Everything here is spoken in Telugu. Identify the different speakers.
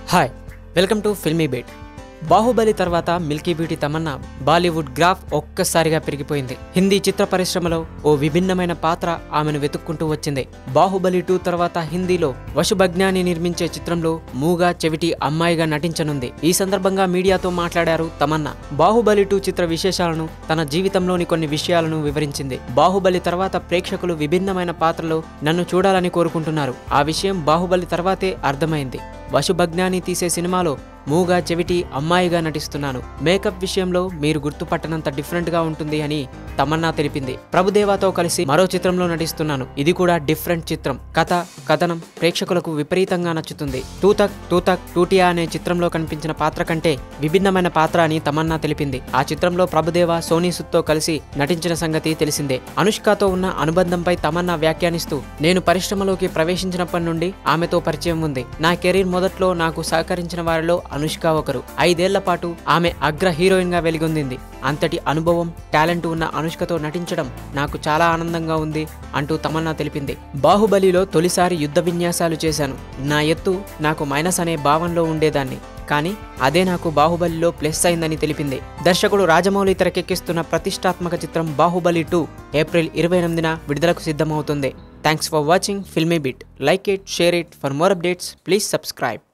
Speaker 1: hi welcome to Filmibeat Baahubali తర్వాత milky beauty Tamannaah Bollywood graph ఒక్కసారిగా పెరిగిపోయింది హిందీ చిత్ర పరిశ్రమలో ఓ విభిన్నమైన పాత్ర ఆమెను వెతుక్కుంటూ వచ్చింది బాహుబలి టూ తర్వాత హిందీలో వశుభజ్ఞాని నిర్మించే చిత్రంలో మూగా చెవిటి అమ్మాయిగా నటించనుంది ఈ సందర్భంగా మీడియాతో మాట్లాడారు తమన్నా బాహుబలి టూ చిత్ర విశేషాలను తన జీవితంలోని కొన్ని విషయాలను వివరించింది బాహుబలి తర్వాత ప్రేక్షకులు విభిన్నమైన పాత్రలో నన్ను చూడాలని కోరుకుంటున్నారు ఆ విషయం బాహుబలి తర్వాతే అర్థమైంది వశుభజ్ఞాని తీసే సినిమాలో మూగా చెవిటి అమ్మాయిగా నటిస్తున్నాను మేకప్ విషయంలో మీరు గుర్తుపట్టనంత డిఫరెంట్ గా ఉంటుంది అని తమన్నా తెలిపింది ప్రభుదేవాతో కలిసి మరో చిత్రంలో నటిస్తున్నాను ఇది కూడా డిఫరెంట్ చిత్రం కథ కథనం ప్రేక్షకులకు విపరీతంగా నచ్చుతుంది తూతక్ తూతక్ టూటియా అనే చిత్రంలో కనిపించిన పాత్ర కంటే విభిన్నమైన పాత్ర అని తమన్నా తెలిపింది ఆ చిత్రంలో ప్రభుదేవ సోనీ సుద్తో కలిసి నటించిన సంగతి తెలిసిందే అనుష్కతో ఉన్న అనుబంధంపై తమన్నా వ్యాఖ్యానిస్తూ నేను పరిశ్రమలోకి ప్రవేశించినప్పటి నుండి ఆమెతో పరిచయం ఉంది నా కెరీర్ మొదట్లో నాకు సహకరించిన వారిలో అనుష్క ఒకరు ఐదేళ్ల పాటు ఆమె అగ్ర హీరోయిన్ గా వెలుగొందింది అంతటి అనుభవం టాలెంట్ ఉన్న అనుష్కతో నటించడం నాకు చాలా ఆనందంగా ఉంది అంటూ తమన్నా తెలిపింది బాహుబలిలో తొలిసారి యుద్ధ విన్యాసాలు చేశాను నా ఎత్తు నాకు మైనస్ అనే భావంలో ఉండేదాన్ని కానీ అదే నాకు బాహుబలిలో ప్లస్ అయిందని తెలిపింది దర్శకుడు రాజమౌళి తెరకెక్కిస్తున్న ప్రతిష్టాత్మక చిత్రం బాహుబలి టూ ఏప్రిల్ ఇరవై ఎనిమిదిన విడుదలకు సిద్ధమవుతుంది thanks for watching Filmibeat like it share it for more updates please subscribe